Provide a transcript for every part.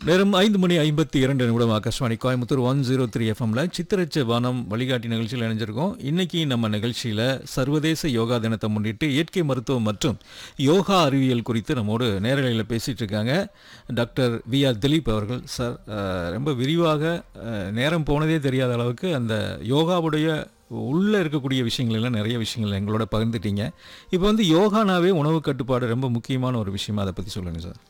நேரம் ஐந்து மணி ஐம்பத்தி இரண்டு நிமிடம் Akashvani Coimbatore one zero three எஃப்எம்ல சித்திரச்ச வானம் வழிகாட்டி நிகழ்ச்சியில் இணைஞ்சிருக்கோம் இன்னைக்கு நம்ம நிகழ்ச்சியில் சர்வதேச யோகா தினத்தை முன்னிட்டு இயற்கை மருத்துவம் மற்றும் யோகா அறிவியல் குறித்து நம்மோடு நேரலையில் பேசிட்டு இருக்காங்க டாக்டர் வி ஆர் திலீப் அவர்கள் சார் அஹ், ரொம்ப விரிவாக அஹ், நேரம் போனதே தெரியாத அளவுக்கு அந்த யோகாவுடைய உள்ளே இருக்கக்கூடிய விஷயங்கள் எல்லாம் நிறைய விஷயங்கள் எங்களோட பகிர்ந்துட்டீங்க இப்போ வந்து யோகானாவே உணவு கட்டுப்பாடு ரொம்ப முக்கியமான ஒரு விஷயமா அதை பற்றி சொல்லுங்கள் சார்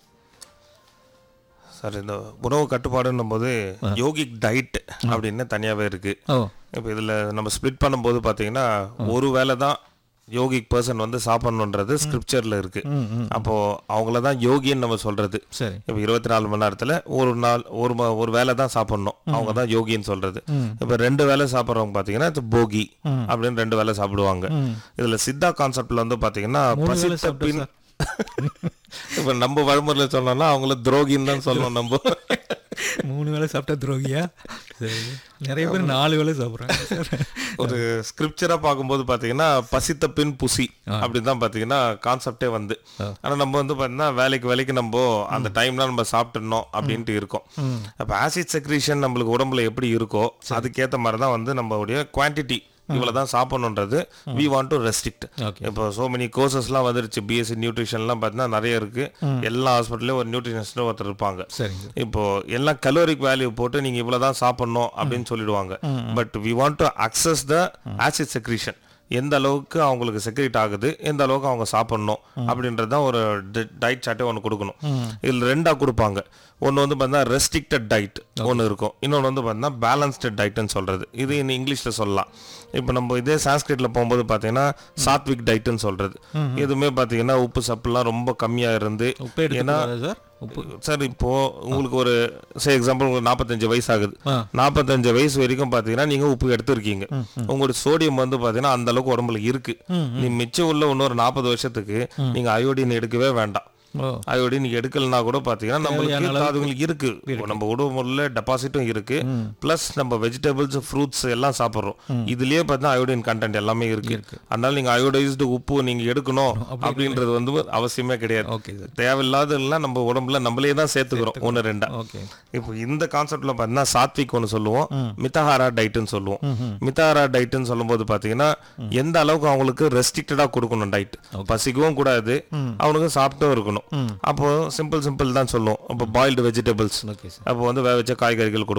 சார் இந்த உணவு கட்டுப்பாடுன்னும் போது யோகிக் டயட் அப்படின்னு தனியாகவே இருக்கு ஓ இப்போ இதில் நம்ம ஸ்ப்ளிட் பண்ணும்போது பார்த்தீங்கன்னா ஒரு வேளை தான் யோகிக் பர்சன் வந்து சாப்பிடணுன்றது ஸ்கிரிப்சரில் இருக்கு அப்போ அவங்கள தான் யோகின்னு நம்ம சொல்றது சரி இப்போ இருபத்தி நாலு மணி நேரத்தில் ஒரு நாள் ஒரு ம- ஒரு வேளை தான் சாப்பிடணும் அவங்க தான் யோகின்னு சொல்றது இப்போ ரெண்டு வேளை சாப்பிட்றவங்க பார்த்தீங்கன்னா இது போகி அப்படின்னு ரெண்டு வேளை சாப்பிடுவாங்க இதில் சித்தா கான்செப்ட்ல வந்து பார்த்தீங்கன்னா மூணு வேளை பசித்த சாப்பிட்டா பின் இப்போ நம்ம வழிமுறையில் சொன்னோம்னா அவங்கள துரோகின்னு தான் சொல்லணும் நம்ம மூணு வேளை சாப்பிட்டா துரோகியா சரி நிறைய பேர் நாலு வேளை சாப்பிட்றாங்க ஒரு ஸ்கிரிப்சரா பார்க்கும்போது பாத்தீங்கன்னா பசித்த பின் புசி அப்படின்னு தான் பாத்தீங்கன்னா கான்செப்டே வந்து ஆனா நம்ம வந்து பாத்தீங்கன்னா வேலைக்கு வேலைக்கு நம்ம அந்த டைம்ல நம்ம சாப்பிட்டுடணும் அப்படின்ட்டு இருக்கோம் அப்ப ஆசிட் செக்ரீஷன் நம்மளுக்கு உடம்புல எப்படி இருக்கோ அதுக்கேத்த மாதிரி தான் வந்து நம்மளுடைய குவான்டிட்டி இவ்வளவுதான் சாப்பிடணுன்றது we want to restrict Okay. இப்போ சோ மெனி கோர்சஸ்லாம் வந்துருச்சு பிஎஸ்சி நியூட்ரிஷன்லாம் பார்த்தீங்கன்னா நிறைய இருக்கு எல்லா ஹாஸ்பிட்டல்லையும் ஒரு நியூட்ரிஷனிஸ்ட் ஒருத்தர் இருப்பாங்க சரிங்க இப்போ எல்லாம் கலோரிக் வேல்யூ போட்டு நீங்க இவ்வளவுதான் சாப்பிடணும் அப்படின்னு சொல்லிடுவாங்க but we want to access the acid secretion எந்த அளவுக்கு அவங்களுக்கு செக்ரேட் ஆகுது எந்த அளவுக்கு அவங்க சாப்பிடணும் அப்படின்றது தான் ஒரு டயட் சார்ட்டே ஒன்று கொடுக்கணும் இதில் ரெண்டா கொடுப்பாங்க ஒன்று வந்து பார்த்தீங்கன்னா ரெஸ்ட்ரிக்டட் டயட் ஒன்று இருக்கும் இன்னொன்று வந்து பார்த்தீங்கன்னா பேலன்ஸ்டு டயட்னு சொல்றது இது இன்னும் இங்கிலீஷில் சொல்லலாம் இப்போ நம்ம இதே சான்ஸ்கிரிட்ல போகும்போது பார்த்தீங்கன்னா சாத்விக் டயட்னு சொல்றது எதுவுமே பார்த்தீங்கன்னா உப்பு சப்புலாம் ரொம்ப கம்மியாக இருந்து உப்பு எடுத்துக்கூடாதா சார் உப்பு சார் இப்போ உங்களுக்கு ஒரு சே எக்ஸாம்பிள் உங்களுக்கு நாற்பத்தஞ்சு வயசு ஆகுது ஆ. நாற்பத்தஞ்சு வயசு வரைக்கும் பார்த்தீங்கன்னா நீங்க உப்பு எடுத்திருக்கீங்க உங்களோட சோடியம் வந்து பார்த்தீங்கன்னா அந்த அளவுக்கு உடம்புல இருக்கு நீ மிச்சம் உள்ள இன்னொரு நாற்பது வருஷத்துக்கு நீங்க அயோடின் எடுக்கவே வேண்டாம் ஓ அயோடின் நீங்க எடுக்கலனா கூட பார்த்தீங்கன்னா நம்மளுக்கு தாதுகள் இருக்கு நம்ம உடம்புல டெபாசிட்டும் இருக்கு பிளஸ் நம்ம வெஜிடபிள்ஸ் ஃப்ரூட்ஸ் எல்லாம் சாப்பிட்றோம் இதுலயே பார்த்தா அயோடின் கண்டென்ட் எல்லாமே இருக்கு அதனால நீங்க அயோடைஸ்டு உப்பு நீங்க எடுக்கணும் அப்படின்றது வந்து அவசியமே கிடையாது ஓகே சார் தேவையில்லாத எல்லாம் நம்ம உடம்புல நம்மளே தான் சேர்த்துக்கிறோம் ஒன்று ரெண்டா ஓகே இப்போ இந்த கான்செப்ட்ல பார்த்தீங்கன்னா சாத்விக் ஒன்று சொல்லுவோம் மிதஹாரா டயட்னு சொல்லுவோம் மிதஹாரா டயட்னு சொல்லும்போது பார்த்தீங்கன்னா எந்த அளவுக்கு அவங்களுக்கு ரெஸ்ட்ரிக்டடாக கொடுக்கணும் டயட் பசிக்கவும் கூடாது அவனுக்கு சாப்பிட்டும் இருக்கணும் அப்போ சிம்பிள் சிம்பிள் தான் சொல்லுவோம் அப்போ பாயில்டு வெஜிடபிள்ஸ் ஓகே சார் அப்போ வந்து வேக வச்ச காய்கறிகள் கொடுப்போம்